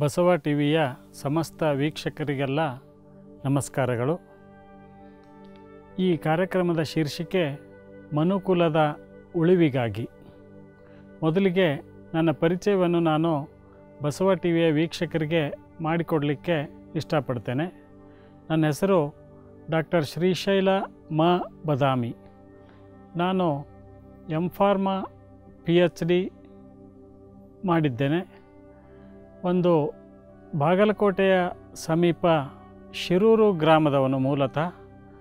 ಬಸವ ಟಿವಿಯ ಸಮಸ್ತ ವೀಕ್ಷಕರಿಗೆಲ್ಲ ನಮಸ್ಕಾರಗಳು ಈ ಕಾರ್ಯಕ್ರಮದ ಶೀರ್ಷಿಕೆ ಮನುಕುಲದ ಉಳಿವಿಗಾಗಿ ಮೊದಲಿಗೆ ನನ್ನ ಪರಿಚಯವನ್ನು ನಾನು ಬಸವ ಟಿವಿಯ ವೀಕ್ಷಕರಿಗೆ ಮಾಡಿಕೊಡಲಿಕ್ಕೆ ಇಷ್ಟಪಡ್ತೇನೆ ನನ್ನ ಹೆಸರು ಡಾಕ್ಟರ್ ಶ್ರೀಶೈಲ ಮ ಬದಾಮಿ ನಾನು M pharma P H D ಮಾಡಿದ್ದೇನೆ ಒಂದು ಬಾಗಲಕೋಟೆಯ ಸಮೀಪ ಶಿರೂರು ಗ್ರಾಮದವನು ಮೂಲತಃ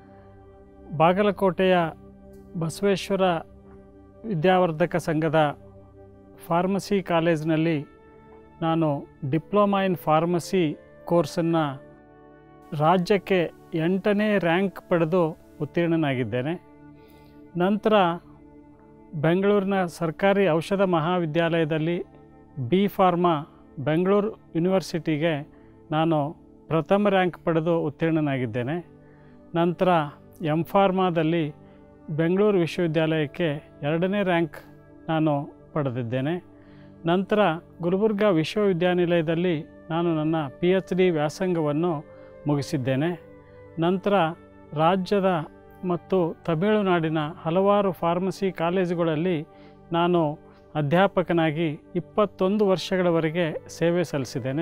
ಬಾಗಲಕೋಟೆಯ ಬಸವೇಶ್ವರ ವಿದ್ಯಾವರ್ಧಕ ಸಂಘದ ಫಾರ್ಮಸಿ ಕಾಲೇಜಿನಲ್ಲಿ ನಾನು ಡಿಪ್ಲೊಮಾ ಇನ್ ಫಾರ್ಮಸಿ ಕೋರ್ಸನ್ನು ರಾಜ್ಯಕ್ಕೆ ಎಂಟನೇ ರ್ಯಾಂಕ್ ಪಡೆದು ಉತ್ತೀರ್ಣನಾಗಿದ್ದೇನೆ ನಂತರ ಬೆಂಗಳೂರಿನ ಸರ್ಕಾರಿ ಔಷಧ ಮಹಾವಿದ್ಯಾಲಯದಲ್ಲಿ ಬಿ ಫಾರ್ಮಾ ಬೆಂಗಳೂರು ಯೂನಿವರ್ಸಿಟಿಗೆ ನಾನು ಪ್ರಥಮ ರ್ಯಾಂಕ್ ಪಡೆದು ಉತ್ತೀರ್ಣನಾಗಿದ್ದೇನೆ ನಂತರ ಎಂ ಫಾರ್ಮಾದಲ್ಲಿ ಬೆಂಗಳೂರು ವಿಶ್ವವಿದ್ಯಾಲಯಕ್ಕೆ ಎರಡನೇ ರ್ಯಾಂಕ್ ನಾನು ಪಡೆದಿದ್ದೇನೆ ನಂತರ ಗುಲ್ಬರ್ಗ ವಿಶ್ವವಿದ್ಯಾನಿಲಯದಲ್ಲಿ ನಾನು ನನ್ನ ಪಿ ಎಚ್ ಡಿ ವ್ಯಾಸಂಗವನ್ನು ಮುಗಿಸಿದ್ದೇನೆ ನಂತರ ರಾಜ್ಯದ ಮತ್ತು ತಮಿಳುನಾಡಿನ ಹಲವಾರು ಫಾರ್ಮಸಿ ಕಾಲೇಜುಗಳಲ್ಲಿ ನಾನು ಅಧ್ಯಾಪಕನಾಗಿ ಇಪ್ಪತ್ತೊಂದು ವರ್ಷಗಳವರೆಗೆ ಸೇವೆ ಸಲ್ಲಿಸಿದ್ದೇನೆ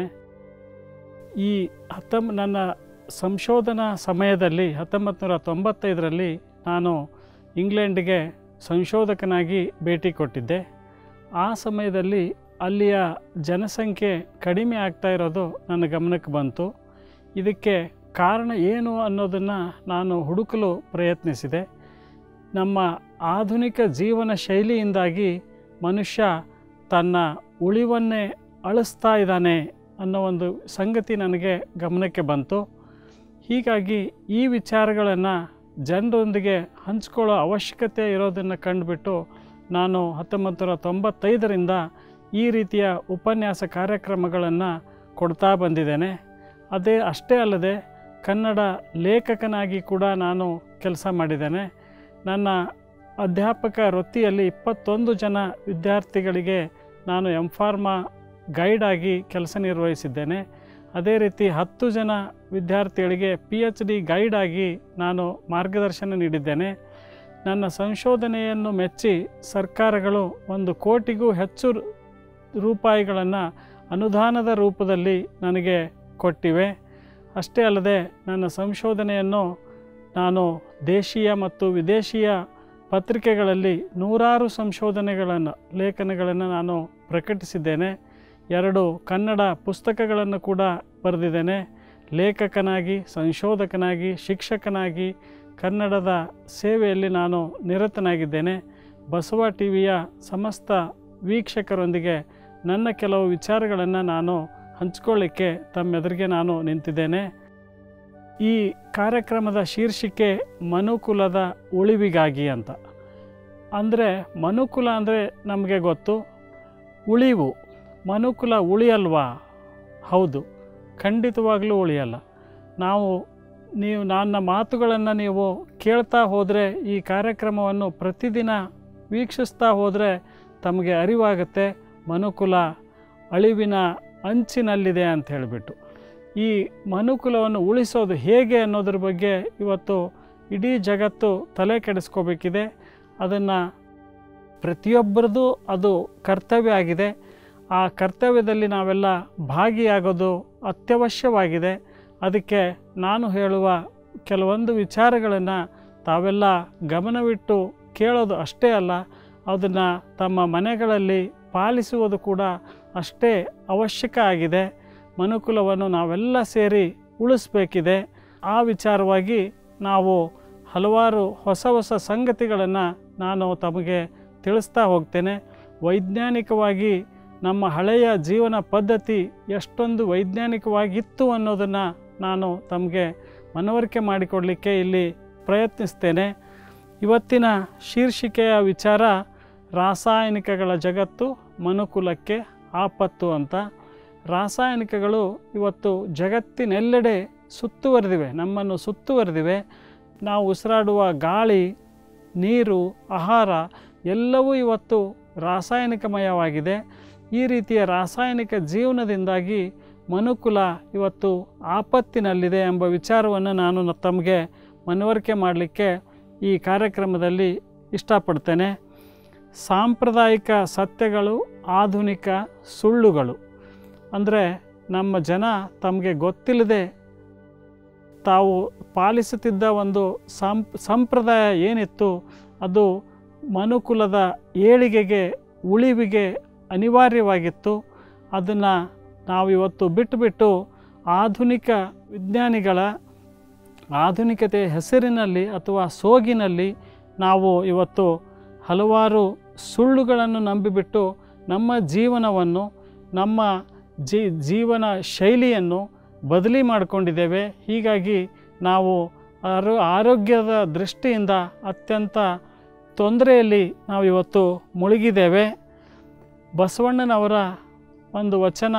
ಈ ಹತ್ತೊಂಬ ನನ್ನ ಸಂಶೋಧನಾ ಸಮಯದಲ್ಲಿ ಹತ್ತೊಂಬತ್ತು ನೂರ ತೊಂಬತ್ತೈದರಲ್ಲಿ ನಾನು ಇಂಗ್ಲೆಂಡಿಗೆ ಸಂಶೋಧಕನಾಗಿ ಭೇಟಿ ಕೊಟ್ಟಿದ್ದೆ ಆ ಸಮಯದಲ್ಲಿ ಅಲ್ಲಿಯ ಜನಸಂಖ್ಯೆ ಕಡಿಮೆ ಆಗ್ತಾ ಇರೋದು ನನ್ನ ಗಮನಕ್ಕೆ ಬಂತು ಇದಕ್ಕೆ ಕಾರಣ ಏನು ಅನ್ನೋದನ್ನು ನಾನು ಹುಡುಕಲು ಪ್ರಯತ್ನಿಸಿದೆ ನಮ್ಮ ಆಧುನಿಕ ಜೀವನ ಶೈಲಿಯಿಂದಾಗಿ ಮನುಷ್ಯ ತನ್ನ ಉಳಿವನ್ನೇ ಅಳಿಸ್ತಾ ಇದ್ದಾನೆ ಅನ್ನೋ ಒಂದು ಸಂಗತಿ ನನಗೆ ಗಮನಕ್ಕೆ ಬಂತು ಹೀಗಾಗಿ ಈ ವಿಚಾರಗಳನ್ನು ಜನರೊಂದಿಗೆ ಹಂಚ್ಕೊಳ್ಳೋ ಅವಶ್ಯಕತೆ ಇರೋದನ್ನು ಕಂಡುಬಿಟ್ಟು ನಾನು ಹತ್ತೊಂಬತ್ತು ನೂರ ತೊಂಬತ್ತೈದರಿಂದ ಈ ರೀತಿಯ ಉಪನ್ಯಾಸ ಕಾರ್ಯಕ್ರಮಗಳನ್ನು ಕೊಡ್ತಾ ಬಂದಿದ್ದೇನೆ ಅದೇ ಅಷ್ಟೇ ಅಲ್ಲದೆ ಕನ್ನಡ ಲೇಖಕನಾಗಿ ಕೂಡ ನಾನು ಕೆಲಸ ಮಾಡಿದ್ದೇನೆ ನನ್ನ ಅಧ್ಯಾಪಕ ವೃತ್ತಿಯಲ್ಲಿ ಇಪ್ಪತ್ತೊಂದು ಜನ ವಿದ್ಯಾರ್ಥಿಗಳಿಗೆ ನಾನು ಎಂ ಫಾರ್ಮಾ ಗೈಡಾಗಿ ಕೆಲಸ ನಿರ್ವಹಿಸಿದ್ದೇನೆ ಅದೇ ರೀತಿ ಹತ್ತು ಜನ ವಿದ್ಯಾರ್ಥಿಗಳಿಗೆ ಪಿ ಎಚ್ ಡಿ ಗೈಡಾಗಿ ನಾನು ಮಾರ್ಗದರ್ಶನ ನೀಡಿದ್ದೇನೆ ನನ್ನ ಸಂಶೋಧನೆಯನ್ನು ಮೆಚ್ಚಿ ಸರ್ಕಾರಗಳು ಒಂದು ಕೋಟಿಗೂ ಹೆಚ್ಚು ರೂಪಾಯಿಗಳನ್ನು ಅನುದಾನದ ರೂಪದಲ್ಲಿ ನನಗೆ ಕೊಟ್ಟಿವೆ ಅಷ್ಟೇ ಅಲ್ಲದೆ ನನ್ನ ಸಂಶೋಧನೆಯನ್ನು ನಾನು ದೇಶೀಯ ಮತ್ತು ವಿದೇಶೀಯ ಪತ್ರಿಕೆಗಳಲ್ಲಿ ನೂರಾರು ಸಂಶೋಧನೆಗಳನ್ನು ಲೇಖನಗಳನ್ನು ನಾನು ಪ್ರಕಟಿಸಿದ್ದೇನೆ ಎರಡು ಕನ್ನಡ ಪುಸ್ತಕಗಳನ್ನು ಕೂಡ ಬರೆದಿದ್ದೇನೆ ಲೇಖಕನಾಗಿ ಸಂಶೋಧಕನಾಗಿ ಶಿಕ್ಷಕನಾಗಿ ಕನ್ನಡದ ಸೇವೆಯಲ್ಲಿ ನಾನು ನಿರತನಾಗಿದ್ದೇನೆ ಬಸವ ಟಿ ವಿಯ ಸಮಸ್ತ ವೀಕ್ಷಕರೊಂದಿಗೆ ನನ್ನ ಕೆಲವು ವಿಚಾರಗಳನ್ನು ನಾನು ಹಂಚ್ಕೊಳ್ಳಿಕ್ಕೆ ತಮ್ಮೆದುರಿಗೆ ನಾನು ನಿಂತಿದ್ದೇನೆ ಈ ಕಾರ್ಯಕ್ರಮದ ಶೀರ್ಷಿಕೆ ಮನುಕುಲದ ಉಳಿವಿಗಾಗಿ ಅಂತ ಅಂದರೆ ಮನುಕುಲ ಅಂದರೆ ನಮಗೆ ಗೊತ್ತು ಉಳಿವು ಮನುಕುಲ ಉಳಿಯಲ್ವಾ ಹೌದು ಖಂಡಿತವಾಗಲೂ ಉಳಿಯಲ್ಲ ನಾವು ನೀವು ನನ್ನ ಮಾತುಗಳನ್ನು ನೀವು ಕೇಳ್ತಾ ಹೋದರೆ ಈ ಕಾರ್ಯಕ್ರಮವನ್ನು ಪ್ರತಿದಿನ ವೀಕ್ಷಿಸ್ತಾ ಹೋದರೆ ತಮಗೆ ಅರಿವಾಗುತ್ತೆ ಮನುಕುಲ ಅಳಿವಿನ ಅಂಚಿನಲ್ಲಿದೆ ಅಂತ ಹೇಳಿಬಿಟ್ಟು ಈ ಮನುಕುಲವನ್ನು ಉಳಿಸೋದು ಹೇಗೆ ಅನ್ನೋದ್ರ ಬಗ್ಗೆ ಇವತ್ತು ಇಡೀ ಜಗತ್ತು ತಲೆ ಕೆಡಿಸ್ಕೋಬೇಕಿದೆ ಅದನ್ನು ಪ್ರತಿಯೊಬ್ಬರದು ಅದು ಕರ್ತವ್ಯ ಆಗಿದೆ ಆ ಕರ್ತವ್ಯದಲ್ಲಿ ನಾವೆಲ್ಲ ಭಾಗಿಯಾಗೋದು ಅತ್ಯವಶ್ಯವಾಗಿದೆ ಅದಕ್ಕೆ ನಾನು ಹೇಳುವ ಕೆಲವೊಂದು ವಿಚಾರಗಳನ್ನು ತಾವೆಲ್ಲ ಗಮನವಿಟ್ಟು ಕೇಳೋದು ಅಷ್ಟೇ ಅಲ್ಲ ಅದನ್ನು ತಮ್ಮ ಮನೆಗಳಲ್ಲಿ ಪಾಲಿಸುವುದು ಕೂಡ ಅಷ್ಟೇ ಅವಶ್ಯಕ ಆಗಿದೆ ಮನುಕುಲವನ್ನು ನಾವೆಲ್ಲ ಸೇರಿ ಉಳಿಸ್ಬೇಕಿದೆ ಆ ವಿಚಾರವಾಗಿ ನಾವು ಹಲವಾರು ಹೊಸ ಹೊಸ ಸಂಗತಿಗಳನ್ನು ನಾನು ತಮಗೆ ತಿಳಿಸ್ತಾ ಹೋಗ್ತೇನೆ ವೈಜ್ಞಾನಿಕವಾಗಿ ನಮ್ಮ ಹಳೆಯ ಜೀವನ ಪದ್ಧತಿ ಎಷ್ಟೊಂದು ವೈಜ್ಞಾನಿಕವಾಗಿತ್ತು ಅನ್ನೋದನ್ನು ನಾನು ತಮಗೆ ಮನವರಿಕೆ ಮಾಡಿಕೊಡಲಿಕ್ಕೆ ಇಲ್ಲಿ ಪ್ರಯತ್ನಿಸ್ತೇನೆ ಇವತ್ತಿನ ಶೀರ್ಷಿಕೆಯ ವಿಚಾರ ರಾಸಾಯನಿಕಗಳ ಜಗತ್ತು ಮನುಕುಲಕ್ಕೆ ಆಪತ್ತು ಅಂತ ರಾಸಾಯನಿಕಗಳು ಇವತ್ತು ಜಗತ್ತಿನೆಲ್ಲೆಡೆ ಸುತ್ತುವರೆದಿವೆ ನಮ್ಮನ್ನು ಸುತ್ತುವರೆದಿವೆ ನಾವು ಉಸಿರಾಡುವ ಗಾಳಿ ನೀರು ಆಹಾರ ಎಲ್ಲವೂ ಇವತ್ತು ರಾಸಾಯನಿಕಮಯವಾಗಿದೆ ಈ ರೀತಿಯ ರಾಸಾಯನಿಕ ಜೀವನದಿಂದಾಗಿ ಮನುಕುಲ ಇವತ್ತು ಆಪತ್ತಿನಲ್ಲಿದೆ ಎಂಬ ವಿಚಾರವನ್ನು ನಾನು ನ- ತಮಗೆ ಮನವರಿಕೆ ಮಾಡಲಿಕ್ಕೆ ಈ ಕಾರ್ಯಕ್ರಮದಲ್ಲಿ ಇಷ್ಟಪಡ್ತೇನೆ ಸಾಂಪ್ರದಾಯಿಕ ಸತ್ಯಗಳು ಆಧುನಿಕ ಸುಳ್ಳುಗಳು ಅಂದರೆ ನಮ್ಮ ಜನ ತಮಗೆ ಗೊತ್ತಿಲ್ಲದೆ ತಾವು ಪಾಲಿಸುತ್ತಿದ್ದ ಒಂದು ಸಂಪ್ ಸಂಪ್ರದಾಯ ಏನಿತ್ತು ಅದು ಮನುಕುಲದ ಏಳಿಗೆಗೆ ಉಳಿವಿಗೆ ಅನಿವಾರ್ಯವಾಗಿತ್ತು ಅದನ್ನು ನಾವಿವತ್ತು ಬಿಟ್ಟುಬಿಟ್ಟು ಆಧುನಿಕ ವಿಜ್ಞಾನಿಗಳ ಆಧುನಿಕತೆ ಹೆಸರಿನಲ್ಲಿ ಅಥವಾ ಸೋಗಿನಲ್ಲಿ ನಾವು ಇವತ್ತು ಹಲವಾರು ಸುಳ್ಳುಗಳನ್ನು ನಂಬಿಬಿಟ್ಟು ನಮ್ಮ ಜೀವನವನ್ನು ನಮ್ಮ ಜೀ ಜೀವನ ಶೈಲಿಯನ್ನು ಬದಲಿ ಮಾಡಿಕೊಂಡಿದ್ದೇವೆ ಹೀಗಾಗಿ ನಾವು ಆರೋ ಆರೋಗ್ಯದ ದೃಷ್ಟಿಯಿಂದ ಅತ್ಯಂತ ತೊಂದರೆಯಲ್ಲಿ ನಾವು ಇವತ್ತು ಮುಳುಗಿದ್ದೇವೆ ಬಸವಣ್ಣನವರ ಒಂದು ವಚನ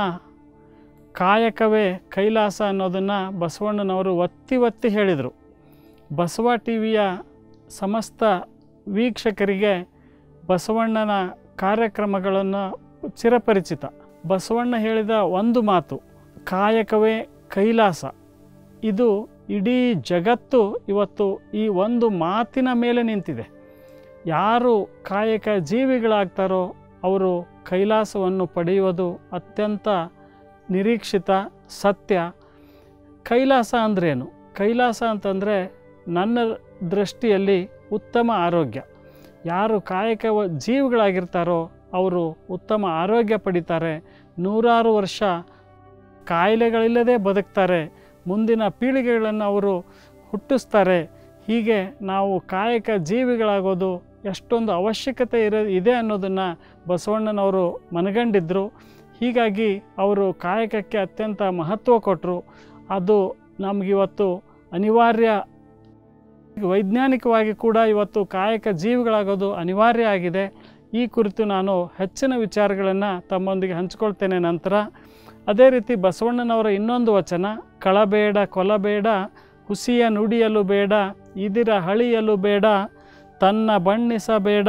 ಕಾಯಕವೇ ಕೈಲಾಸ ಅನ್ನೋದನ್ನು ಬಸವಣ್ಣನವರು ಒತ್ತಿ ಒತ್ತಿ ಹೇಳಿದರು ಬಸವ ಟಿ ವಿಯ ಸಮಸ್ತ ವೀಕ್ಷಕರಿಗೆ ಬಸವಣ್ಣನ ಕಾರ್ಯಕ್ರಮಗಳನ್ನು ಚಿರಪರಿಚಿತ ಬಸವಣ್ಣ ಹೇಳಿದ ಒಂದು ಮಾತು ಕಾಯಕವೇ ಕೈಲಾಸ ಇದು ಇಡೀ ಜಗತ್ತು ಇವತ್ತು ಈ ಒಂದು ಮಾತಿನ ಮೇಲೆ ನಿಂತಿದೆ ಯಾರು ಕಾಯಕ ಜೀವಿಗಳಾಗ್ತಾರೋ ಅವರು ಕೈಲಾಸವನ್ನು ಪಡೆಯುವುದು ಅತ್ಯಂತ ನಿರೀಕ್ಷಿತ ಸತ್ಯ ಕೈಲಾಸ ಅಂದ್ರೇನು ಕೈಲಾಸ ಅಂತಂದರೆ ನನ್ನ ದೃಷ್ಟಿಯಲ್ಲಿ ಉತ್ತಮ ಆರೋಗ್ಯ ಯಾರು ಕಾಯಕ ವ- ಜೀವಿಗಳಾಗಿರ್ತಾರೋ ಅವರು ಉತ್ತಮ ಆರೋಗ್ಯ ಪಡಿತಾರೆ ನೂರಾರು ವರ್ಷ ಕಾಯಿಲೆಗಳಿಲ್ಲದೆ ಬದುಕ್ತಾರೆ ಮುಂದಿನ ಪೀಳಿಗೆಗಳನ್ನು ಅವರು ಹುಟ್ಟಿಸ್ತಾರೆ ಹೀಗೆ ನಾವು ಕಾಯಕ ಜೀವಿಗಳಾಗೋದು ಎಷ್ಟೊಂದು ಅವಶ್ಯಕತೆ ಇರೋ ಇದೆ ಅನ್ನೋದನ್ನು ಬಸವಣ್ಣನವರು ಮನಗಂಡಿದ್ದರು ಹೀಗಾಗಿ ಅವರು ಕಾಯಕಕ್ಕೆ ಅತ್ಯಂತ ಮಹತ್ವ ಕೊಟ್ಟರು ಅದು ನಮಗಿವತ್ತು ಅನಿವಾರ್ಯ ವೈಜ್ಞಾನಿಕವಾಗಿ ಕೂಡ ಇವತ್ತು ಕಾಯಕ ಜೀವಿಗಳಾಗೋದು ಅನಿವಾರ್ಯ ಆಗಿದೆ ಈ ಕುರಿತು ನಾನು ಹೆಚ್ಚಿನ ವಿಚಾರಗಳನ್ನು ತಮ್ಮೊಂದಿಗೆ ಹಂಚ್ಕೊಳ್ತೇನೆ ನಂತರ ಅದೇ ರೀತಿ ಬಸವಣ್ಣನವರ ಇನ್ನೊಂದು ವಚನ ಕಳಬೇಡ ಕೊಲಬೇಡ ಹುಸಿಯ ನುಡಿಯಲು ಬೇಡ ಇದಿರ ಹಳಿಯಲು ಬೇಡ ತನ್ನ ಬಣ್ಣಿಸಬೇಡ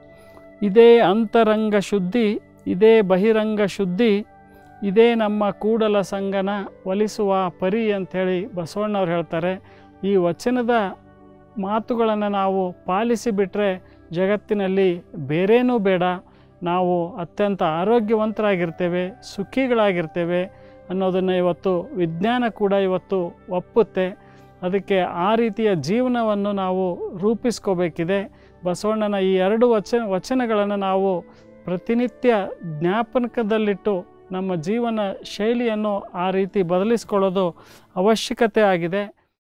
ಇದೇ ಅಂತರಂಗ ಶುದ್ಧಿ ಇದೇ ಬಹಿರಂಗ ಶುದ್ಧಿ ಇದೇ ನಮ್ಮ ಕೂಡಲ ಸಂಗನ ಒಲಿಸುವ ಪರಿ ಅಂಥೇಳಿ ಬಸವಣ್ಣವ್ರು ಹೇಳ್ತಾರೆ ಈ ವಚನದ ಮಾತುಗಳನ್ನು ನಾವು ಪಾಲಿಸಿ ಬಿಟ್ಟರೆ ಜಗತ್ತಿನಲ್ಲಿ ಬೇರೇನೂ ಬೇಡ ನಾವು ಅತ್ಯಂತ ಆರೋಗ್ಯವಂತರಾಗಿರ್ತೇವೆ ಸುಖಿಗಳಾಗಿರ್ತೇವೆ ಅನ್ನೋದನ್ನು ಇವತ್ತು ವಿಜ್ಞಾನ ಕೂಡ ಇವತ್ತು ಒಪ್ಪುತ್ತೆ ಅದಕ್ಕೆ ಆ ರೀತಿಯ ಜೀವನವನ್ನು ನಾವು ರೂಪಿಸ್ಕೋಬೇಕಿದೆ ಬಸವಣ್ಣನ ಈ ಎರಡು ವಚನ ವಚನಗಳನ್ನು ನಾವು ಪ್ರತಿನಿತ್ಯ ಜ್ಞಾಪನಕದಲ್ಲಿಟ್ಟು ನಮ್ಮ ಜೀವನ ಶೈಲಿಯನ್ನು ಆ ರೀತಿ ಬದಲಿಸ್ಕೊಳ್ಳೋದು ಅವಶ್ಯಕತೆ ಆಗಿದೆ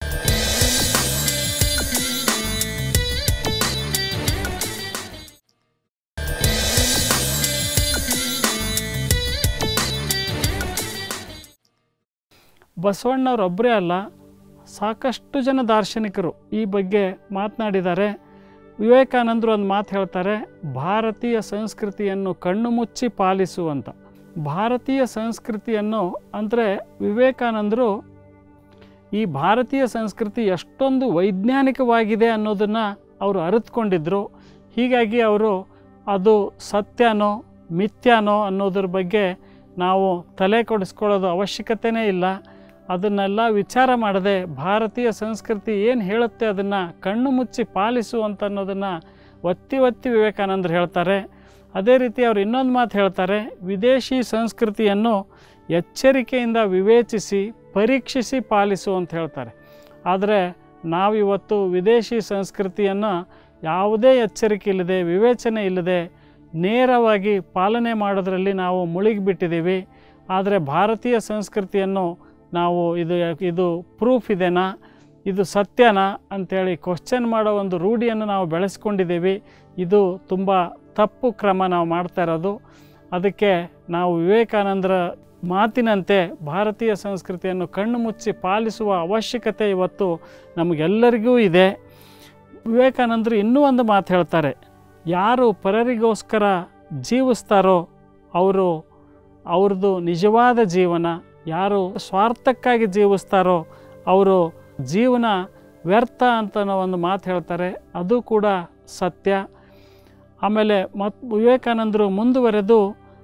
ಬಸವಣ್ಣವರೊಬ್ಬರೇ ಅಲ್ಲ ಸಾಕಷ್ಟು ಜನ ದಾರ್ಶನಿಕರು ಈ ಬಗ್ಗೆ ಮಾತನಾಡಿದ್ದಾರೆ ವಿವೇಕಾನಂದರು ಒಂದು ಮಾತು ಹೇಳ್ತಾರೆ ಭಾರತೀಯ ಸಂಸ್ಕೃತಿಯನ್ನು ಕಣ್ಣು ಮುಚ್ಚಿ ಪಾಲಿಸುವಂತ ಭಾರತೀಯ ಸಂಸ್ಕೃತಿಯನ್ನು ಅಂದರೆ ವಿವೇಕಾನಂದರು ಈ ಭಾರತೀಯ ಸಂಸ್ಕೃತಿ ಎಷ್ಟೊಂದು ವೈಜ್ಞಾನಿಕವಾಗಿದೆ ಅನ್ನೋದನ್ನು ಅವರು ಅರಿತುಕೊಂಡಿದ್ದರು ಹೀಗಾಗಿ ಅವರು ಅದು ಸತ್ಯನೋ ಮಿಥ್ಯಾನೋ ಅನ್ನೋದ್ರ ಬಗ್ಗೆ ನಾವು ತಲೆ ಕೊಡಿಸ್ಕೊಳ್ಳೋದು ಅವಶ್ಯಕತೆಯೇ ಇಲ್ಲ ಅದನ್ನೆಲ್ಲ ವಿಚಾರ ಮಾಡದೆ ಭಾರತೀಯ ಸಂಸ್ಕೃತಿ ಏನು ಹೇಳುತ್ತೆ ಅದನ್ನು ಕಣ್ಣು ಮುಚ್ಚಿ ಪಾಲಿಸು ಅಂತ ಅನ್ನೋದನ್ನು ಒತ್ತಿ ಒತ್ತಿ ವಿವೇಕಾನಂದರು ಹೇಳ್ತಾರೆ ಅದೇ ರೀತಿ ಅವ್ರು ಇನ್ನೊಂದು ಮಾತು ಹೇಳ್ತಾರೆ ವಿದೇಶಿ ಸಂಸ್ಕೃತಿಯನ್ನು ಎಚ್ಚರಿಕೆಯಿಂದ ವಿವೇಚಿಸಿ ಪರೀಕ್ಷಿಸಿ ಪಾಲಿಸು ಅಂತ ಹೇಳ್ತಾರೆ ಆದರೆ ನಾವಿವತ್ತು ವಿದೇಶಿ ಸಂಸ್ಕೃತಿಯನ್ನು ಯಾವುದೇ ಎಚ್ಚರಿಕೆ ಇಲ್ಲದೆ ವಿವೇಚನೆ ಇಲ್ಲದೆ ನೇರವಾಗಿ ಪಾಲನೆ ಮಾಡೋದರಲ್ಲಿ ನಾವು ಮುಳುಗಿಬಿಟ್ಟಿದ್ದೀವಿ ಆದರೆ ಭಾರತೀಯ ಸಂಸ್ಕೃತಿಯನ್ನು ನಾವು ಇದು ಇದು ಪ್ರೂಫ್ ಇದೆನಾ ಇದು ಸತ್ಯನಾ ಅಂಥೇಳಿ ಕ್ವಶನ್ ಮಾಡೋ ಒಂದು ರೂಢಿಯನ್ನು ನಾವು ಬೆಳೆಸ್ಕೊಂಡಿದ್ದೀವಿ ಇದು ತುಂಬ ತಪ್ಪು ಕ್ರಮ ನಾವು ಮಾಡ್ತಾ ಇರೋದು ಅದಕ್ಕೆ ನಾವು ವಿವೇಕಾನಂದರ ಮಾತಿನಂತೆ ಭಾರತೀಯ ಸಂಸ್ಕೃತಿಯನ್ನು ಕಣ್ಣು ಮುಚ್ಚಿ ಪಾಲಿಸುವ ಅವಶ್ಯಕತೆ ಇವತ್ತು ನಮಗೆಲ್ಲರಿಗೂ ಇದೆ ವಿವೇಕಾನಂದರು ಇನ್ನೂ ಒಂದು ಮಾತು ಹೇಳ್ತಾರೆ ಯಾರು ಪರರಿಗೋಸ್ಕರ ಜೀವಿಸ್ತಾರೋ ಅವರು ಅವ್ರದ್ದು ನಿಜವಾದ ಜೀವನ ಯಾರು ಸ್ವಾರ್ಥಕ್ಕಾಗಿ ಜೀವಿಸ್ತಾರೋ ಅವರು ಜೀವನ ವ್ಯರ್ಥ ಅಂತ ಒಂದು ಮಾತು ಹೇಳ್ತಾರೆ ಅದು ಕೂಡ ಸತ್ಯ ಆಮೇಲೆ ಮತ್ತು ವಿವೇಕಾನಂದರು ಮುಂದುವರೆದು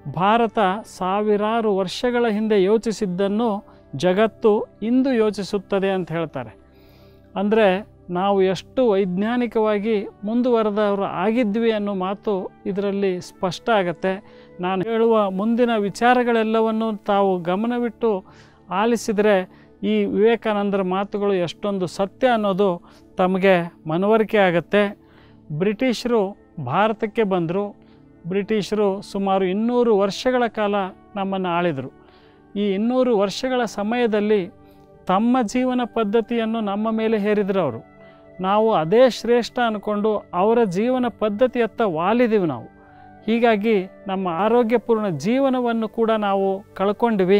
ಭಾರತ ಸಾವಿರಾರು ವರ್ಷಗಳ ಹಿಂದೆ ಯೋಚಿಸಿದ್ದನ್ನು ಜಗತ್ತು ಇಂದು ಯೋಚಿಸುತ್ತದೆ ಅಂತ ಹೇಳ್ತಾರೆ ಅಂದರೆ ನಾವು ಎಷ್ಟು ವೈಜ್ಞಾನಿಕವಾಗಿ ಮುಂದುವರೆದವರು ಆಗಿದ್ವಿ ಅನ್ನೋ ಮಾತು ಇದರಲ್ಲಿ ಸ್ಪಷ್ಟ ಆಗತ್ತೆ ನಾನು ಹೇಳುವ ಮುಂದಿನ ವಿಚಾರಗಳೆಲ್ಲವನ್ನು ತಾವು ಗಮನವಿಟ್ಟು ಆಲಿಸಿದರೆ ಈ ವಿವೇಕಾನಂದರ ಮಾತುಗಳು ಎಷ್ಟೊಂದು ಸತ್ಯ ಅನ್ನೋದು ತಮಗೆ ಮನವರಿಕೆ ಆಗತ್ತೆ ಬ್ರಿಟಿಷರು ಭಾರತಕ್ಕೆ ಬಂದರು ಬ್ರಿಟಿಷರು ಸುಮಾರು ಇನ್ನೂರು ವರ್ಷಗಳ ಕಾಲ ನಮ್ಮನ್ನು ಆಳಿದರು ಈ ಇನ್ನೂರು ವರ್ಷಗಳ ಸಮಯದಲ್ಲಿ ತಮ್ಮ ಜೀವನ ಪದ್ಧತಿಯನ್ನು ನಮ್ಮ ಮೇಲೆ ಹೇರಿದ್ರು ಅವರು ನಾವು ಅದೇ ಶ್ರೇಷ್ಠ ಅಂದ್ಕೊಂಡು ಅವರ ಜೀವನ ಪದ್ಧತಿಯತ್ತ ವಾಲಿದೀವಿ ನಾವು ಹೀಗಾಗಿ ನಮ್ಮ ಆರೋಗ್ಯಪೂರ್ಣ ಜೀವನವನ್ನು ಕೂಡ ನಾವು ಕಳ್ಕೊಂಡಿವಿ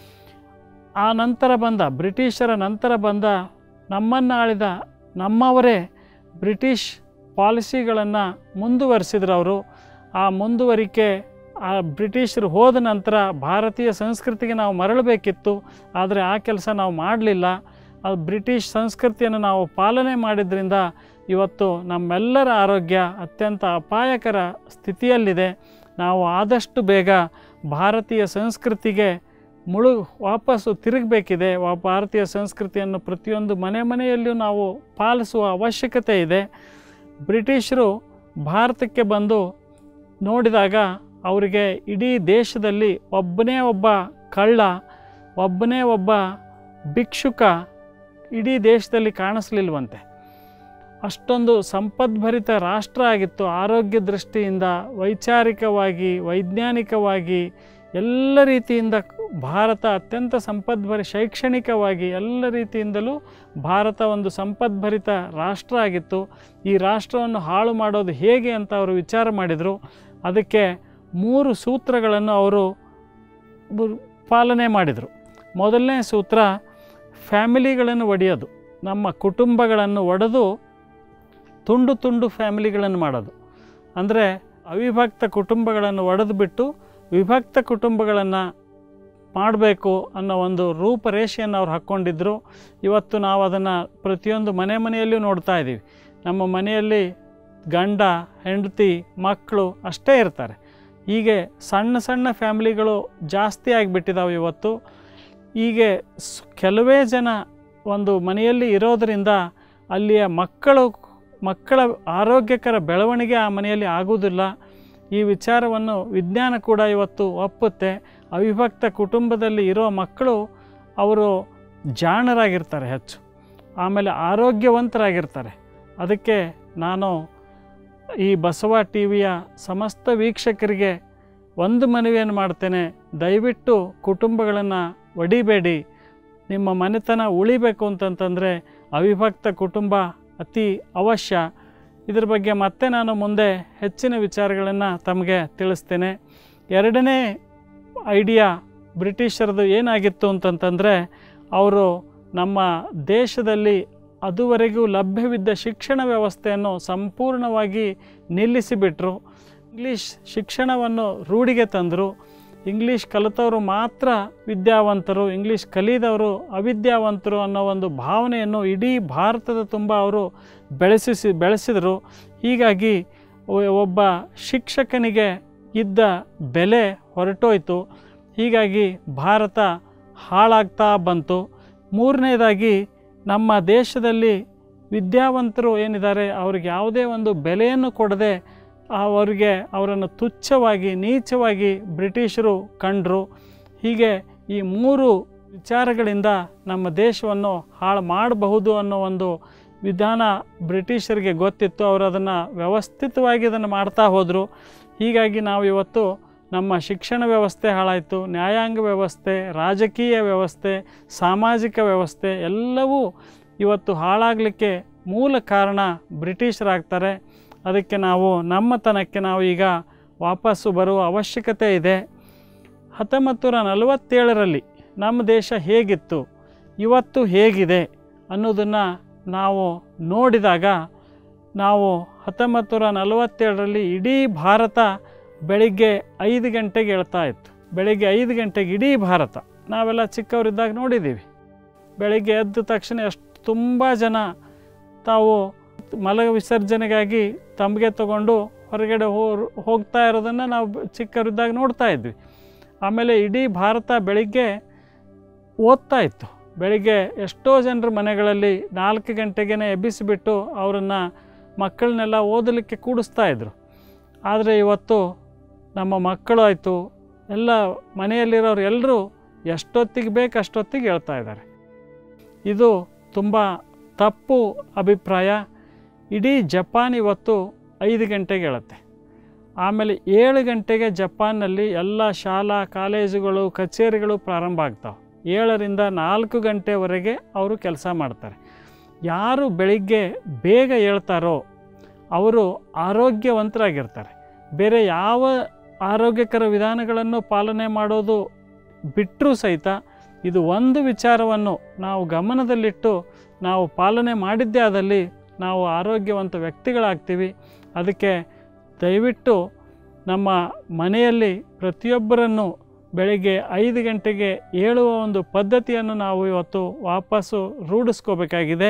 ಆ ನಂತರ ಬಂದ ಬ್ರಿಟಿಷರ ನಂತರ ಬಂದ ನಮ್ಮನ್ನು ಆಳಿದ ನಮ್ಮವರೇ ಬ್ರಿಟಿಷ್ ಪಾಲಿಸಿಗಳನ್ನು ಮುಂದುವರಿಸಿದ್ರು ಅವರು ಆ ಮುಂದುವರಿಕೆ ಆ ಬ್ರಿಟಿಷರು ಹೋದ ನಂತರ ಭಾರತೀಯ ಸಂಸ್ಕೃತಿಗೆ ನಾವು ಮರಳಬೇಕಿತ್ತು ಆದರೆ ಆ ಕೆಲಸ ನಾವು ಮಾಡಲಿಲ್ಲ ಅದು ಬ್ರಿಟಿಷ್ ಸಂಸ್ಕೃತಿಯನ್ನು ನಾವು ಪಾಲನೆ ಮಾಡಿದ್ರಿಂದ ಇವತ್ತು ನಮ್ಮೆಲ್ಲರ ಆರೋಗ್ಯ ಅತ್ಯಂತ ಅಪಾಯಕರ ಸ್ಥಿತಿಯಲ್ಲಿದೆ ನಾವು ಆದಷ್ಟು ಬೇಗ ಭಾರತೀಯ ಸಂಸ್ಕೃತಿಗೆ ಮುಳು ವಾಪಸ್ಸು ತಿರುಗಬೇಕಿದೆ ವಾ ಭಾರತೀಯ ಸಂಸ್ಕೃತಿಯನ್ನು ಪ್ರತಿಯೊಂದು ಮನೆ ಮನೆಯಲ್ಲೂ ನಾವು ಪಾಲಿಸುವ ಅವಶ್ಯಕತೆ ಇದೆ ಬ್ರಿಟಿಷರು ಭಾರತಕ್ಕೆ ಬಂದು ನೋಡಿದಾಗ ಅವರಿಗೆ ಇಡೀ ದೇಶದಲ್ಲಿ ಒಬ್ಬನೇ ಒಬ್ಬ ಕಳ್ಳ ಒಬ್ಬನೇ ಒಬ್ಬ ಭಿಕ್ಷುಕ ಇಡೀ ದೇಶದಲ್ಲಿ ಕಾಣಿಸ್ಲಿಲ್ವಂತೆ ಅಷ್ಟೊಂದು ಸಂಪದ್ಭರಿತ ರಾಷ್ಟ್ರ ಆಗಿತ್ತು ಆರೋಗ್ಯ ದೃಷ್ಟಿಯಿಂದ ವೈಚಾರಿಕವಾಗಿ ವೈಜ್ಞಾನಿಕವಾಗಿ ಎಲ್ಲ ರೀತಿಯಿಂದ ಭಾರತ ಅತ್ಯಂತ ಸಂಪದ್ಭರಿ ಶೈಕ್ಷಣಿಕವಾಗಿ ಎಲ್ಲ ರೀತಿಯಿಂದಲೂ ಭಾರತ ಒಂದು ಸಂಪದ್ಭರಿತ ರಾಷ್ಟ್ರ ಆಗಿತ್ತು ಈ ರಾಷ್ಟ್ರವನ್ನು ಹಾಳು ಮಾಡೋದು ಹೇಗೆ ಅಂತ ಅವರು ವಿಚಾರ ಮಾಡಿದರು ಅದಕ್ಕೆ ಮೂರು ಸೂತ್ರಗಳನ್ನು ಅವರು ಬು- ಪಾಲನೆ ಮಾಡಿದರು ಮೊದಲನೇ ಸೂತ್ರ ಫ್ಯಾಮಿಲಿಗಳನ್ನು ಒಡೆಯೋದು ನಮ್ಮ ಕುಟುಂಬಗಳನ್ನು ಒಡೆದು ತುಂಡು ತುಂಡು ಫ್ಯಾಮಿಲಿಗಳನ್ನು ಮಾಡೋದು ಅಂದರೆ ಅವಿಭಕ್ತ ಕುಟುಂಬಗಳನ್ನು ಒಡೆದು ಬಿಟ್ಟು ವಿಭಕ್ತ ಕುಟುಂಬಗಳನ್ನು ಮಾಡಬೇಕು ಅನ್ನೋ ಒಂದು ರೂಪರೇಷೆಯನ್ನು ಅವ್ರು ಹಾಕ್ಕೊಂಡಿದ್ರು ಇವತ್ತು ನಾವು ಅದನ್ನು ಪ್ರತಿಯೊಂದು ಮನೆ ಮನೆಯಲ್ಲಿಯೂ ನೋಡ್ತಾ ಇದ್ದೀವಿ ನಮ್ಮ ಮನೆಯಲ್ಲಿ ಗಂಡ ಹೆಂಡತಿ ಮಕ್ಕಳು ಅಷ್ಟೇ ಇರ್ತಾರೆ ಹೀಗೆ ಸಣ್ಣ ಸಣ್ಣ ಫ್ಯಾಮಿಲಿಗಳು ಜಾಸ್ತಿ ಆಗಿಬಿಟ್ಟಿದ್ದಾವೆ ಇವತ್ತು ಹೀಗೆ ಸ್- ಕೆಲವೇ ಜನ ಒಂದು ಮನೆಯಲ್ಲಿ ಇರೋದರಿಂದ ಅಲ್ಲಿಯ ಮಕ್ಕಳು ಮಕ್ಕಳ ಆರೋಗ್ಯಕರ ಬೆಳವಣಿಗೆ ಆ ಮನೆಯಲ್ಲಿ ಆಗುವುದಿಲ್ಲ ಈ ವಿಚಾರವನ್ನು ವಿಜ್ಞಾನ ಕೂಡ ಇವತ್ತು ಒಪ್ಪುತ್ತೆ ಅವಿಭಕ್ತ ಕುಟುಂಬದಲ್ಲಿ ಇರೋ ಮಕ್ಕಳು ಅವರು ಜಾಣರಾಗಿರ್ತಾರೆ ಹೆಚ್ಚು ಆಮೇಲೆ ಆರೋಗ್ಯವಂತರಾಗಿರ್ತಾರೆ ಅದಕ್ಕೆ ನಾನು ಈ ಬಸವ ಟಿ ವಿಯ ಸಮಸ್ತ ವೀಕ್ಷಕರಿಗೆ ಒಂದು ಮನವಿಯನ್ನು ಮಾಡ್ತೇನೆ ದಯವಿಟ್ಟು ಕುಟುಂಬಗಳನ್ನು ಒಡಿಬೇಡಿ ನಿಮ್ಮ ಮನೆತನ ಉಳಿಬೇಕು ಅಂತಂತಂದರೆ ಅವಿಭಕ್ತ ಕುಟುಂಬ ಅತಿ ಅವಶ್ಯ ಇದ್ರ ಬಗ್ಗೆ ಮತ್ತೆ ನಾನು ಮುಂದೆ ಹೆಚ್ಚಿನ ವಿಚಾರಗಳನ್ನು ತಮಗೆ ತಿಳಿಸ್ತೇನೆ ಎರಡನೇ ಐಡಿಯಾ ಬ್ರಿಟಿಷರದು ಏನಾಗಿತ್ತು ಅಂತಂತಂದರೆ ಅವರು ನಮ್ಮ ದೇಶದಲ್ಲಿ ಅದುವರೆಗೂ ಲಭ್ಯವಿದ್ದ ಶಿಕ್ಷಣ ವ್ಯವಸ್ಥೆಯನ್ನು ಸಂಪೂರ್ಣವಾಗಿ ನಿಲ್ಲಿಸಿಬಿಟ್ರು ಇಂಗ್ಲೀಷ್ ಶಿಕ್ಷಣವನ್ನು ರೂಢಿಗೆ ತಂದರು ಇಂಗ್ಲೀಷ್ ಕಲಿತವರು ಮಾತ್ರ ವಿದ್ಯಾವಂತರು ಇಂಗ್ಲೀಷ್ ಕಲಿದವರು ಅವಿದ್ಯಾವಂತರು ಅನ್ನೋ ಒಂದು ಭಾವನೆಯನ್ನು ಇಡೀ ಭಾರತದ ತುಂಬ ಅವರು ಬೆಳೆಸಿಸಿ ಬೆಳೆಸಿದರು ಹೀಗಾಗಿ ಒ- ಒಬ್ಬ ಶಿಕ್ಷಕನಿಗೆ ಇದ್ದ ಬೆಲೆ ಹೊರಟೋಯ್ತು ಹೀಗಾಗಿ ಭಾರತ ಹಾಳಾಗ್ತಾ ಬಂತು ಮೂರನೇದಾಗಿ ನಮ್ಮ ದೇಶದಲ್ಲಿ ವಿದ್ಯಾವಂತರು ಏನಿದ್ದಾರೆ ಅವ್ರಿಗೆ ಯಾವುದೇ ಒಂದು ಬೆಲೆಯನ್ನು ಕೊಡದೆ ಅವರಿಗೆ ಅವರನ್ನು ತುಚ್ಛವಾಗಿ ನೀಚವಾಗಿ ಬ್ರಿಟಿಷರು ಕಂಡರು ಹೀಗೆ ಈ ಮೂರು ವಿಚಾರಗಳಿಂದ ನಮ್ಮ ದೇಶವನ್ನು ಹಾಳು ಮಾಡಬಹುದು ಅನ್ನೋ ಒಂದು ವಿಧಾನ ಬ್ರಿಟಿಷರಿಗೆ ಗೊತ್ತಿತ್ತು ಅವರು ಅದನ್ನು ವ್ಯವಸ್ಥಿತವಾಗಿ ಅದನ್ನು ಮಾಡ್ತಾ ಹೋದರು ಹೀಗಾಗಿ ನಾವು ಇವತ್ತು ನಮ್ಮ ಶಿಕ್ಷಣ ವ್ಯವಸ್ಥೆ ಹಾಳಾಯಿತು ನ್ಯಾಯಾಂಗ ವ್ಯವಸ್ಥೆ ರಾಜಕೀಯ ವ್ಯವಸ್ಥೆ ಸಾಮಾಜಿಕ ವ್ಯವಸ್ಥೆ ಎಲ್ಲವೂ ಇವತ್ತು ಹಾಳಾಗಲಿಕ್ಕೆ ಮೂಲ ಕಾರಣ ಬ್ರಿಟಿಷರಾಗ್ತಾರೆ ಅದಕ್ಕೆ ನಾವು ನಮ್ಮತನಕ್ಕೆ ನಾವು ಈಗ ವಾಪಸ್ಸು ಬರುವ ಅವಶ್ಯಕತೆ ಇದೆ ಹತ್ತೊಂಬತ್ತು ನೂರ ನಲವತ್ತೇಳರಲ್ಲಿ ನಮ್ಮ ದೇಶ ಹೇಗಿತ್ತು ಇವತ್ತು ಹೇಗಿದೆ ಅನ್ನೋದನ್ನು ನಾವು ನೋಡಿದಾಗ ನಾವು ಹತ್ತೊಂಬತ್ತು ನೂರ ನಲವತ್ತೇಳರಲ್ಲಿ ಇಡೀ ಭಾರತ ಬೆಳಿಗ್ಗೆ ಐದು ಗಂಟೆಗೆ ಹೇಳ್ತಾ ಇತ್ತು ಬೆಳಿಗ್ಗೆ ಐದು ಗಂಟೆಗೆ ಇಡೀ ಭಾರತ ನಾವೆಲ್ಲ ಚಿಕ್ಕವರಿದ್ದಾಗ ನೋಡಿದ್ದೀವಿ ಬೆಳಿಗ್ಗೆ ಎದ್ದ ತಕ್ಷಣ ಎಷ್ಟು ತುಂಬ ಜನ ತಾವು ಮಲ ವಿಸರ್ಜನೆಗಾಗಿ ತಮಗೆ ತಗೊಂಡು ಹೊರಗಡೆ ಹೋ ಹೋಗ್ತಾ ಇರೋದನ್ನು ನಾವು ಚಿಕ್ಕವರಿದ್ದಾಗ ನೋಡ್ತಾ ಇದ್ವಿ ಆಮೇಲೆ ಇಡೀ ಭಾರತ ಬೆಳಿಗ್ಗೆ ಓದ್ತಾ ಇತ್ತು ಬೆಳಿಗ್ಗೆ ಎಷ್ಟೋ ಜನರ ಮನೆಗಳಲ್ಲಿ ನಾಲ್ಕು ಗಂಟೆಗೇ ಎಬ್ಬಿಸಿಬಿಟ್ಟು ಅವರನ್ನು ಮಕ್ಕಳನ್ನೆಲ್ಲ ಓದಲಿಕ್ಕೆ ಕೂಡಿಸ್ತಾ ಇದ್ರು ಆದರೆ ಇವತ್ತು ನಮ್ಮ ಮಕ್ಕಳು ಆಯಿತು ಎಲ್ಲ ಮನೆಯಲ್ಲಿರೋರು ಎಲ್ಲರೂ ಎಷ್ಟೊತ್ತಿಗೆ ಬೇಕು ಅಷ್ಟೊತ್ತಿಗೆ ಹೇಳ್ತಾ ಇದ್ದಾರೆ ಇದು ತುಂಬ ತಪ್ಪು ಅಭಿಪ್ರಾಯ ಇಡೀ ಜಪಾನ್ ಇವತ್ತು ಐದು ಗಂಟೆಗೆ ಹೇಳುತ್ತೆ ಆಮೇಲೆ ಏಳು ಗಂಟೆಗೆ ಜಪಾನ್ನಲ್ಲಿ ಎಲ್ಲ ಶಾಲಾ ಕಾಲೇಜುಗಳು ಕಚೇರಿಗಳು ಪ್ರಾರಂಭ ಆಗ್ತಾವೆ ಏಳರಿಂದ ನಾಲ್ಕು ಗಂಟೆವರೆಗೆ ಅವರು ಕೆಲಸ ಮಾಡ್ತಾರೆ ಯಾರು ಬೆಳಿಗ್ಗೆ ಬೇಗ ಹೇಳ್ತಾರೋ ಅವರು ಆರೋಗ್ಯವಂತರಾಗಿರ್ತಾರೆ ಬೇರೆ ಯಾವ ಆರೋಗ್ಯಕರ ವಿಧಾನಗಳನ್ನು ಪಾಲನೆ ಮಾಡೋದು ಬಿಟ್ಟರೂ ಸಹಿತ ಇದು ಒಂದು ವಿಚಾರವನ್ನು ನಾವು ಗಮನದಲ್ಲಿಟ್ಟು ನಾವು ಪಾಲನೆ ಮಾಡಿದ್ದೇ ಆದಲ್ಲಿ ನಾವು ಆರೋಗ್ಯವಂತ ವ್ಯಕ್ತಿಗಳಾಗ್ತೀವಿ ಅದಕ್ಕೆ ದಯವಿಟ್ಟು ನಮ್ಮ ಮನೆಯಲ್ಲಿ ಪ್ರತಿಯೊಬ್ಬರನ್ನು ಬೆಳಗ್ಗೆ ಐದು ಗಂಟೆಗೆ ಏಳುವ ಒಂದು ಪದ್ಧತಿಯನ್ನು ನಾವು ಇವತ್ತು ವಾಪಸ್ಸು ರೂಢಿಸ್ಕೋಬೇಕಾಗಿದೆ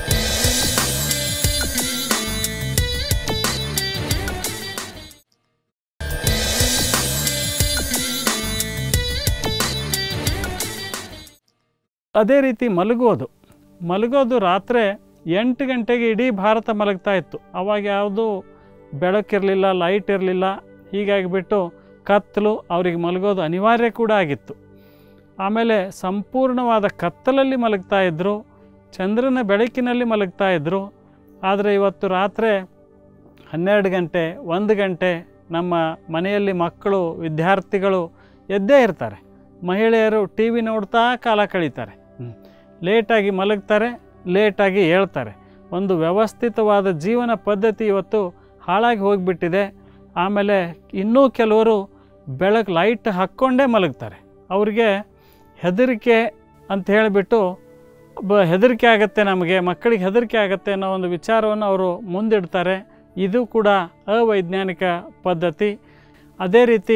ಅದೇ ರೀತಿ ಮಲಗೋದು ಮಲಗೋದು ರಾತ್ರಿ ಎಂಟು ಗಂಟೆಗೆ ಇಡೀ ಭಾರತ ಮಲಗ್ತಾ ಇತ್ತು ಅವಾಗ ಯಾವುದು ಬೆಳಕಿರಲಿಲ್ಲ ಲೈಟ್ ಇರಲಿಲ್ಲ ಹೀಗಾಗಿಬಿಟ್ಟು ಕತ್ತಲು ಅವ್ರಿಗೆ ಮಲಗೋದು ಅನಿವಾರ್ಯ ಕೂಡ ಆಗಿತ್ತು ಆಮೇಲೆ ಸಂಪೂರ್ಣವಾದ ಕತ್ತಲಲ್ಲಿ ಮಲಗ್ತಾ ಇದ್ದರು ಚಂದ್ರನ ಬೆಳಕಿನಲ್ಲಿ ಮಲಗ್ತಾ ಇದ್ದರು ಆದರೆ ಇವತ್ತು ರಾತ್ರಿ ಹನ್ನೆರಡು ಗಂಟೆ ಒಂದು ಗಂಟೆ ನಮ್ಮ ಮನೆಯಲ್ಲಿ ಮಕ್ಕಳು ವಿದ್ಯಾರ್ಥಿಗಳು ಎದ್ದೇ ಇರ್ತಾರೆ ಮಹಿಳೆಯರು ಟಿ ವಿ ನೋಡ್ತಾ ಕಾಲ ಕಳೀತಾರೆ ಲೇಟಾಗಿ ಮಲಗ್ತಾರೆ ಲೇಟಾಗಿ ಹೇಳ್ತಾರೆ ಒಂದು ವ್ಯವಸ್ಥಿತವಾದ ಜೀವನ ಪದ್ಧತಿ ಇವತ್ತು ಹಾಳಾಗಿ ಹೋಗಿಬಿಟ್ಟಿದೆ ಆಮೇಲೆ ಇನ್ನೂ ಕೆಲವರು ಬೆಳಕು ಲೈಟ್ ಹಾಕ್ಕೊಂಡೇ ಮಲಗ್ತಾರೆ ಅವ್ರಿಗೆ ಹೆದರಿಕೆ ಅಂತ ಹೇಳಿಬಿಟ್ಟು ಬ ಹೆದರಿಕೆ ಆಗುತ್ತೆ ನಮಗೆ ಮಕ್ಕಳಿಗೆ ಹೆದರಿಕೆ ಆಗುತ್ತೆ ಅನ್ನೋ ಒಂದು ವಿಚಾರವನ್ನು ಅವರು ಮುಂದಿಡ್ತಾರೆ ಇದು ಕೂಡ ಅವೈಜ್ಞಾನಿಕ ಪದ್ಧತಿ ಅದೇ ರೀತಿ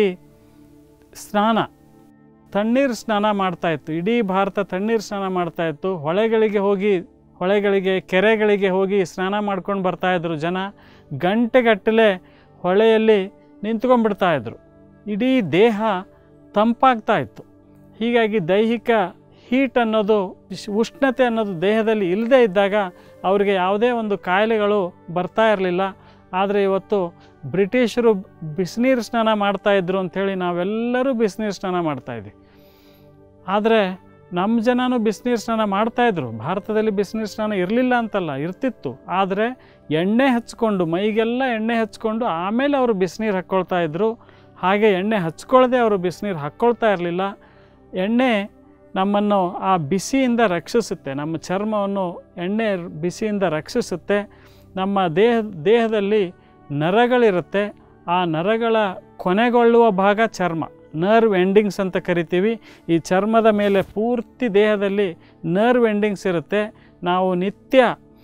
ಸ್ನಾನ ತಣ್ಣೀರು ಸ್ನಾನ ಮಾಡ್ತಾಯಿತ್ತು ಇಡೀ ಭಾರತ ತಣ್ಣೀರು ಸ್ನಾನ ಮಾಡ್ತಾಯಿತ್ತು ಹೊಳೆಗಳಿಗೆ ಹೋಗಿ ಹೊಳೆಗಳಿಗೆ ಕೆರೆಗಳಿಗೆ ಹೋಗಿ ಸ್ನಾನ ಮಾಡ್ಕೊಂಡು ಬರ್ತಾಯಿದ್ರು ಜನ ಗಂಟೆಗಟ್ಟಲೆ ಹೊಳೆಯಲ್ಲಿ ನಿಂತ್ಕೊಂಡ್ಬಿಡ್ತಾಯಿದ್ರು ಇಡೀ ದೇಹ ತಂಪಾಗ್ತಾ ಇತ್ತು ಹೀಗಾಗಿ ದೈಹಿಕ ಹೀಟ್ ಅನ್ನೋದು ಶ್- ಉಷ್ಣತೆ ಅನ್ನೋದು ದೇಹದಲ್ಲಿ ಇಲ್ಲದೇ ಇದ್ದಾಗ ಅವರಿಗೆ ಯಾವುದೇ ಒಂದು ಕಾಯಿಲೆಗಳು ಬರ್ತಾ ಇರಲಿಲ್ಲ ಆದರೆ ಇವತ್ತು ಬ್ರಿಟಿಷರು ಬಿಸಿನೀರು ಸ್ನಾನ ಮಾಡ್ತಾಯಿದ್ರು ಅಂಥೇಳಿ ನಾವೆಲ್ಲರೂ ಬಿಸಿನೀರು ಸ್ನಾನ ಮಾಡ್ತಾಯಿದ್ವಿ ಆದರೆ ನಮ್ಮ ಜನನೂ ಬಿಸಿನೀರು ಸ್ನಾನ ಮಾಡ್ತಾಯಿದ್ರು ಭಾರತದಲ್ಲಿ ಬಿಸಿನೀರು ಸ್ನಾನ ಇರಲಿಲ್ಲ ಅಂತಲ್ಲ ಇರ್ತಿತ್ತು ಆದರೆ ಎಣ್ಣೆ ಹಚ್ಕೊಂಡು ಮೈಗೆಲ್ಲ ಎಣ್ಣೆ ಹಚ್ಕೊಂಡು ಆಮೇಲೆ ಅವರು ಬಿಸಿನೀರು ಹಾಕ್ಕೊಳ್ತಾ ಇದ್ರು ಹಾಗೆ ಎಣ್ಣೆ ಹಚ್ಕೊಳ್ಳದೆ ಅವರು ಬಿಸಿನೀರು ಹಾಕ್ಕೊಳ್ತಾ ಇರಲಿಲ್ಲ ಎಣ್ಣೆ ನಮ್ಮನ್ನು ಆ ಬಿಸಿಯಿಂದ ರಕ್ಷಿಸುತ್ತೆ ನಮ್ಮ ಚರ್ಮವನ್ನು ಎಣ್ಣೆ ಬಿಸಿಯಿಂದ ರಕ್ಷಿಸುತ್ತೆ ನಮ್ಮ ದೇಹ ದೇಹದಲ್ಲಿ ನರಗಳಿರುತ್ತೆ ಆ ನರಗಳ ಕೊನೆಗೊಳ್ಳುವ ಭಾಗ ಚರ್ಮ ನರ್ವ್ ಎಂಡಿಂಗ್ಸ್ ಅಂತ ಕರಿತೀವಿ ಈ ಚರ್ಮದ ಮೇಲೆ ಪೂರ್ತಿ ದೇಹದಲ್ಲಿ ನರ್ವ್ ಎಂಡಿಂಗ್ಸ್ ಇರುತ್ತೆ ನಾವು ನಿತ್ಯ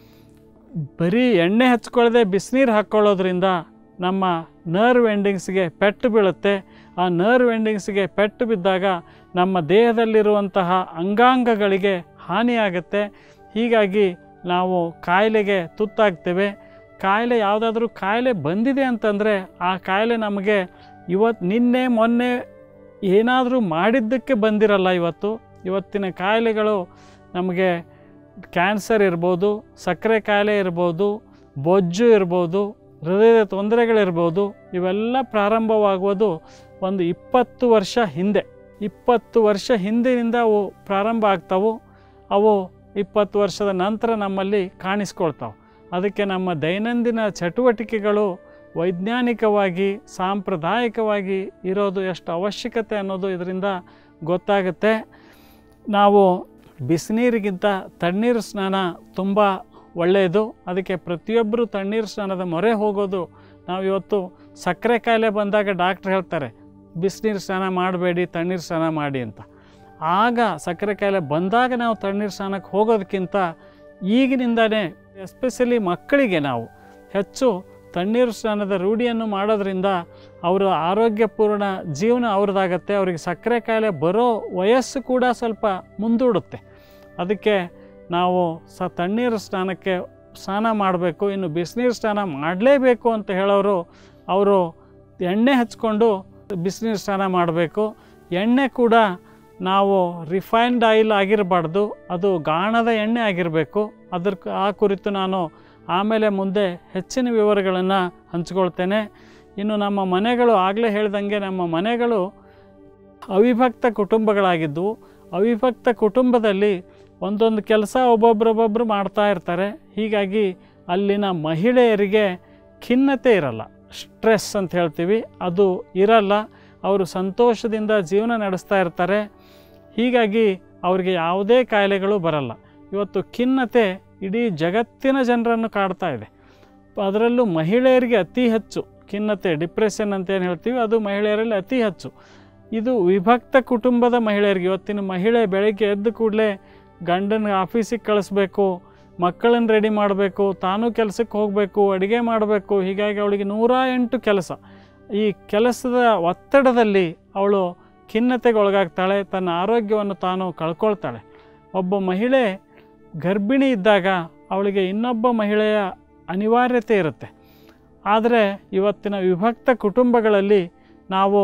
ಬರೀ ಎಣ್ಣೆ ಹಚ್ಕೊಳ್ಳದೆ ಬಿಸಿನೀರು ಹಾಕ್ಕೊಳ್ಳೋದ್ರಿಂದ ನಮ್ಮ ನರ್ವ್ ಎಂಡಿಂಗ್ಸ್ಗೆ ಪೆಟ್ಟು ಬೀಳುತ್ತೆ ಆ ನರ್ವ್ ಎಂಡಿಂಗ್ಸ್ಗೆ ಪೆಟ್ಟು ಬಿದ್ದಾಗ ನಮ್ಮ ದೇಹದಲ್ಲಿರುವಂತಹ ಅಂಗಾಂಗಗಳಿಗೆ ಹಾನಿಯಾಗುತ್ತೆ ಹೀಗಾಗಿ ನಾವು ಕಾಯಿಲೆಗೆ ತುತ್ತಾಗ್ತೇವೆ ಕಾಯಿಲೆ ಯಾವುದಾದ್ರೂ ಕಾಯಿಲೆ ಬಂದಿದೆ ಅಂತಂದರೆ ಆ ಕಾಯಿಲೆ ನಮಗೆ ಇವತ್ತು ನಿನ್ನೆ ಮೊನ್ನೆ ಏನಾದರೂ ಮಾಡಿದ್ದಕ್ಕೆ ಬಂದಿರಲ್ಲ ಇವತ್ತು ಇವತ್ತಿನ ಕಾಯಿಲೆಗಳು ನಮಗೆ ಕ್ಯಾನ್ಸರ್ ಇರ್ಬೋದು ಸಕ್ಕರೆ ಕಾಯಿಲೆ ಇರ್ಬೋದು ಬೊಜ್ಜು ಇರ್ಬೋದು ಹೃದಯದ ತೊಂದರೆಗಳಿರ್ಬೋದು ಇವೆಲ್ಲ ಪ್ರಾರಂಭವಾಗುವುದು ಒಂದು ಇಪ್ಪತ್ತು ವರ್ಷ ಹಿಂದೆ ಇಪ್ಪತ್ತು ವರ್ಷ ಹಿಂದಿನಿಂದ ಅವು ಪ್ರಾರಂಭ ಆಗ್ತಾವು ಅವು ಇಪ್ಪತ್ತು ವರ್ಷದ ನಂತರ ನಮ್ಮಲ್ಲಿ ಕಾಣಿಸ್ಕೊಳ್ತಾವೆ ಅದಕ್ಕೆ ನಮ್ಮ ದೈನಂದಿನ ಚಟುವಟಿಕೆಗಳು ವೈಜ್ಞಾನಿಕವಾಗಿ ಸಾಂಪ್ರದಾಯಿಕವಾಗಿ ಇರೋದು ಎಷ್ಟು ಅವಶ್ಯಕತೆ ಅನ್ನೋದು ಇದರಿಂದ ಗೊತ್ತಾಗುತ್ತೆ ನಾವು ಬಿಸಿನೀರಿಗಿಂತ ತಣ್ಣೀರು ಸ್ನಾನ ತುಂಬ ಒಳ್ಳೆಯದು ಅದಕ್ಕೆ ಪ್ರತಿಯೊಬ್ಬರು ತಣ್ಣೀರು ಸ್ನಾನದ ಮೊರೆ ಹೋಗೋದು ನಾವು ಇವತ್ತು ಸಕ್ಕರೆ ಕಾಯಿಲೆ ಬಂದಾಗ ಡಾಕ್ಟ್ರ್ ಹೇಳ್ತಾರೆ ಬಿಸಿನೀರು ಸ್ನಾನ ಮಾಡಬೇಡಿ ತಣ್ಣೀರು ಸ್ನಾನ ಮಾಡಿ ಅಂತ ಆಗ ಸಕ್ಕರೆ ಕಾಯಿಲೆ ಬಂದಾಗ ನಾವು ತಣ್ಣೀರು ಸ್ನಾನಕ್ಕೆ ಹೋಗೋದಕ್ಕಿಂತ ಈಗಿನಿಂದನೇ ಎಸ್ಪೆಷಲಿ ಮಕ್ಕಳಿಗೆ ನಾವು ಹೆಚ್ಚು ತಣ್ಣೀರು ಸ್ನಾನದ ರೂಢಿಯನ್ನು ಮಾಡೋದ್ರಿಂದ ಅವರ ಆರೋಗ್ಯಪೂರ್ಣ ಜೀವನ ಅವ್ರದ್ದಾಗತ್ತೆ ಅವರಿಗೆ ಸಕ್ಕರೆ ಕಾಯಿಲೆ ಬರೋ ವಯಸ್ಸು ಕೂಡ ಸ್ವಲ್ಪ ಮುಂದೂಡುತ್ತೆ ಅದಕ್ಕೆ ನಾವು ಸ ತಣ್ಣೀರು ಸ್ನಾನಕ್ಕೆ ಸ್ನಾನ ಮಾಡಬೇಕು ಇನ್ನು ಬಿಸಿನೀರು ಸ್ನಾನ ಮಾಡಲೇಬೇಕು ಅಂತ ಹೇಳೋರು ಅವರು ಎಣ್ಣೆ ಹಚ್ಕೊಂಡು ಬಿಸಿನೀರು ಸ್ನಾನ ಮಾಡಬೇಕು ಎಣ್ಣೆ ಕೂಡ ನಾವು ರಿಫೈನ್ಡ್ ಆಯಿಲ್ ಆಗಿರಬಾರ್ದು ಅದು ಗಾಣದ ಎಣ್ಣೆ ಆಗಿರಬೇಕು ಅದ್ರ ಆ ಕುರಿತು ನಾನು ಆಮೇಲೆ ಮುಂದೆ ಹೆಚ್ಚಿನ ವಿವರಗಳನ್ನು ಹಂಚ್ಕೊಳ್ತೇನೆ ಇನ್ನು ನಮ್ಮ ಮನೆಗಳು ಆಗಲೇ ಹೇಳ್ದಂಗೆ ನಮ್ಮ ಮನೆಗಳು ಅವಿಭಕ್ತ ಕುಟುಂಬಗಳಾಗಿದ್ದವು ಅವಿಭಕ್ತ ಕುಟುಂಬದಲ್ಲಿ ಒಂದೊಂದು ಕೆಲಸ ಒಬ್ಬೊಬ್ರೊಬ್ಬೊಬ್ಬರು ಮಾಡ್ತಾ ಇರ್ತಾರೆ ಹೀಗಾಗಿ ಅಲ್ಲಿನ ಮಹಿಳೆಯರಿಗೆ ಖಿನ್ನತೆ ಇರಲ್ಲ ಸ್ಟ್ರೆಸ್ ಅಂತ ಹೇಳ್ತೀವಿ ಅದು ಇರಲ್ಲ ಅವರು ಸಂತೋಷದಿಂದ ಜೀವನ ನಡೆಸ್ತಾ ಇರ್ತಾರೆ ಹೀಗಾಗಿ ಅವರಿಗೆ ಯಾವುದೇ ಕಾಯಿಲೆಗಳು ಬರಲ್ಲ ಇವತ್ತು ಖಿನ್ನತೆ ಇಡೀ ಜಗತ್ತಿನ ಜನರನ್ನು ಕಾಡ್ತಾ ಇದೆ ಅದರಲ್ಲೂ ಮಹಿಳೆಯರಿಗೆ ಅತಿ ಹೆಚ್ಚು ಖಿನ್ನತೆ ಡಿಪ್ರೆಷನ್ ಅಂತ ಏನು ಹೇಳ್ತೀವಿ ಅದು ಮಹಿಳೆಯರಲ್ಲಿ ಅತಿ ಹೆಚ್ಚು ಇದು ವಿಭಕ್ತ ಕುಟುಂಬದ ಮಹಿಳೆಯರಿಗೆ ಇವತ್ತಿನ ಮಹಿಳೆ ಬೆಳಗ್ಗೆ ಎದ್ದ ಕೂಡಲೇ ಗಂಡನ ಆಫೀಸಿಗೆ ಕಳಿಸ್ಬೇಕು ಮಕ್ಕಳನ್ನು ರೆಡಿ ಮಾಡಬೇಕು ತಾನೂ ಕೆಲಸಕ್ಕೆ ಹೋಗಬೇಕು ಅಡುಗೆ ಮಾಡಬೇಕು ಹೀಗಾಗಿ ಅವಳಿಗೆ ನೂರ ಎಂಟು ಕೆಲಸ ಈ ಕೆಲಸದ ಒತ್ತಡದಲ್ಲಿ ಅವಳು ಖಿನ್ನತೆಗೆ ಒಳಗಾಗ್ತಾಳೆ ತನ್ನ ಆರೋಗ್ಯವನ್ನು ತಾನು ಕಳ್ಕೊಳ್ತಾಳೆ ಒಬ್ಬ ಮಹಿಳೆ ಗರ್ಭಿಣಿ ಇದ್ದಾಗ ಅವಳಿಗೆ ಇನ್ನೊಬ್ಬ ಮಹಿಳೆಯ ಅನಿವಾರ್ಯತೆ ಇರುತ್ತೆ ಆದರೆ ಇವತ್ತಿನ ವಿಭಕ್ತ ಕುಟುಂಬಗಳಲ್ಲಿ ನಾವು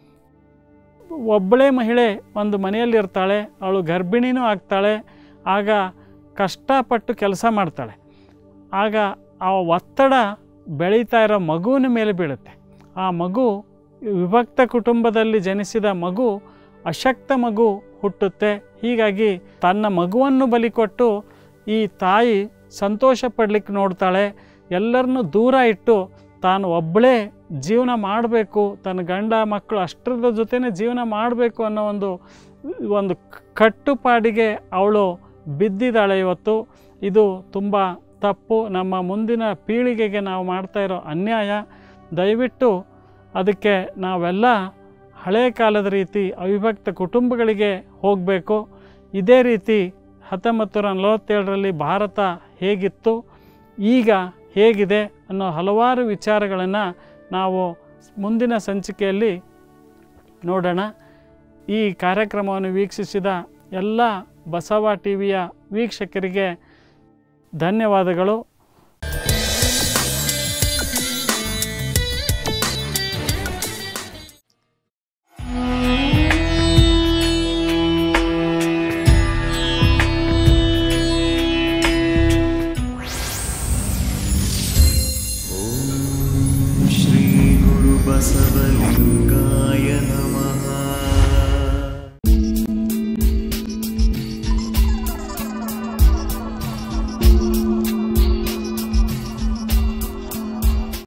ಒಬ್ಬಳೇ ಮಹಿಳೆ ಒಂದು ಮನೆಯಲ್ಲಿ ಇರ್ತಾಳೆ ಅವಳು ಗರ್ಭಿಣಿನೂ ಆಗ್ತಾಳೆ ಆಗ ಕಷ್ಟಪಟ್ಟು ಕೆಲಸ ಮಾಡ್ತಾಳೆ ಆಗ ಆ ಒತ್ತಡ ಬೆಳೀತಾ ಇರೋ ಮಗುವಿನ ಮೇಲೆ ಬೀಳುತ್ತೆ ಆ ಮಗು ವಿಭಕ್ತ ಕುಟುಂಬದಲ್ಲಿ ಜನಿಸಿದ ಮಗು ಅಶಕ್ತ ಮಗು ಹುಟ್ಟುತ್ತೆ ಹೀಗಾಗಿ ತನ್ನ ಮಗುವನ್ನು ಬಲಿ ಕೊಟ್ಟು ಈ ತಾಯಿ ಸಂತೋಷ ಪಡ್ಲಿಕ್ಕೆ ನೋಡ್ತಾಳೆ ಎಲ್ಲರನ್ನೂ ದೂರ ಇಟ್ಟು ತಾನು ಒಬ್ಬಳೇ ಜೀವನ ಮಾಡಬೇಕು ತನ್ನ ಗಂಡ ಮಕ್ಕಳು ಅಷ್ಟರದ ಜೊತೆನೇ ಜೀವನ ಮಾಡಬೇಕು ಅನ್ನೋ ಒಂದು ಒಂದು ಕಟ್ಟುಪಾಡಿಗೆ ಅವಳು ಬಿದ್ದಿದ್ದಾಳೆ ಇವತ್ತು ಇದು ತುಂಬ ತಪ್ಪು ನಮ್ಮ ಮುಂದಿನ ಪೀಳಿಗೆಗೆ ನಾವು ಮಾಡ್ತಾ ಇರೋ ಅನ್ಯಾಯ ದಯವಿಟ್ಟು ಅದಕ್ಕೆ ನಾವೆಲ್ಲ ಹಳೆಯ ಕಾಲದ ರೀತಿ ಅವಿಭಕ್ತ ಕುಟುಂಬಗಳಿಗೆ ಹೋಗಬೇಕು ಇದೇ ರೀತಿ ಹತ್ತೊಂಬತ್ತು ನೂರ ನಲವತ್ತೇಳರಲ್ಲಿ ಭಾರತ ಹೇಗಿತ್ತು ಈಗ ಹೇಗಿದೆ ಅನ್ನೋ ಹಲವಾರು ವಿಚಾರಗಳನ್ನು ನಾವು ಮುಂದಿನ ಸಂಚಿಕೆಯಲ್ಲಿ ನೋಡೋಣ ಈ ಕಾರ್ಯಕ್ರಮವನ್ನು ವೀಕ್ಷಿಸಿದ ಎಲ್ಲ ಬಸವ ಟಿ ವಿಯ ವೀಕ್ಷಕರಿಗೆ ಧನ್ಯವಾದಗಳು श्रीगुरुबसवलिं